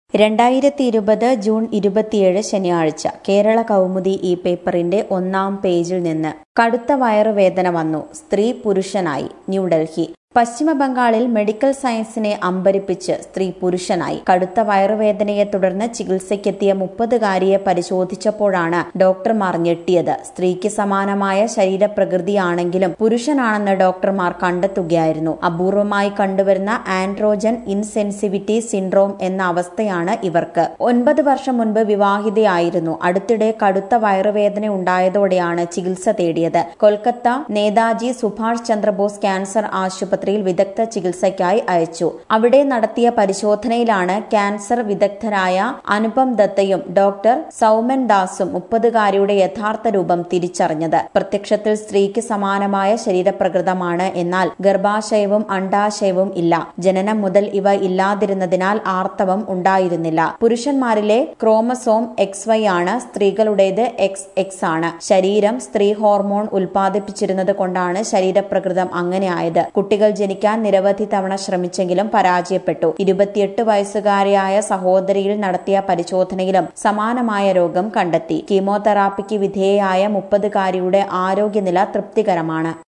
രണ്ടായിരത്തി ഇരുപത് ജൂൺ ഇരുപത്തിയേഴ് ശനിയാഴ്ച കേരള കൗമുദി ഈ പേപ്പറിന്റെ ഒന്നാം പേജിൽ നിന്ന് കടുത്ത വയറുവേദന വന്നു സ്ത്രീ പുരുഷനായി ന്യൂഡൽഹി പശ്ചിമ ബംഗാളിൽ മെഡിക്കൽ സയൻസിനെ അമ്പരിപ്പിച്ച് സ്ത്രീ പുരുഷനായി കടുത്ത വയറുവേദനയെ തുടർന്ന് ചികിത്സയ്ക്കെത്തിയ മുപ്പതുകാരിയെ പരിശോധിച്ചപ്പോഴാണ് ഡോക്ടർമാർ ഞെട്ടിയത് സ്ത്രീക്ക് സമാനമായ ശരീരപ്രകൃതിയാണെങ്കിലും പുരുഷനാണെന്ന് ഡോക്ടർമാർ കണ്ടെത്തുകയായിരുന്നു അപൂർവമായി കണ്ടുവരുന്ന ആൻഡ്രോജൻ ഇൻസെൻസിവിറ്റി സിൻഡ്രോം എന്ന അവസ്ഥയാണ് ഇവർക്ക് ഒൻപത് വർഷം മുൻപ് വിവാഹിതയായിരുന്നു അടുത്തിടെ കടുത്ത വയറുവേദന ഉണ്ടായതോടെയാണ് ചികിത്സ തേടിയത് കൊൽക്കത്ത നേതാജി സുഭാഷ് ചന്ദ്രബോസ് ക്യാൻസർ ആശുപത്രി ആശുപത്രിയിൽ വിദഗ്ധ ചികിത്സയ്ക്കായി അയച്ചു അവിടെ നടത്തിയ പരിശോധനയിലാണ് ക്യാൻസർ വിദഗ്ധരായ അനുപം ദത്തയും ഡോക്ടർ സൗമൻ ദാസും മുപ്പതുകാരിയുടെ യഥാർത്ഥ രൂപം തിരിച്ചറിഞ്ഞത് പ്രത്യക്ഷത്തിൽ സ്ത്രീക്ക് സമാനമായ ശരീരപ്രകൃതമാണ് എന്നാൽ ഗർഭാശയവും അണ്ടാശയവും ഇല്ല ജനനം മുതൽ ഇവ ഇല്ലാതിരുന്നതിനാൽ ആർത്തവം ഉണ്ടായിരുന്നില്ല പുരുഷന്മാരിലെ ക്രോമസോം എക്സ് വൈ ആണ് സ്ത്രീകളുടേത് എക്സ് എക്സ് ആണ് ശരീരം സ്ത്രീ ഹോർമോൺ ഉൽപ്പാദിപ്പിച്ചിരുന്നത് കൊണ്ടാണ് ശരീരപ്രകൃതം അങ്ങനെയായത് കുട്ടികൾ ജനിക്കാൻ നിരവധി തവണ ശ്രമിച്ചെങ്കിലും പരാജയപ്പെട്ടു ഇരുപത്തിയെട്ട് വയസ്സുകാരിയായ സഹോദരിയിൽ നടത്തിയ പരിശോധനയിലും സമാനമായ രോഗം കണ്ടെത്തി കീമോതെറാപ്പിക്ക് വിധേയയായ മുപ്പതുകാരിയുടെ ആരോഗ്യനില തൃപ്തികരമാണ്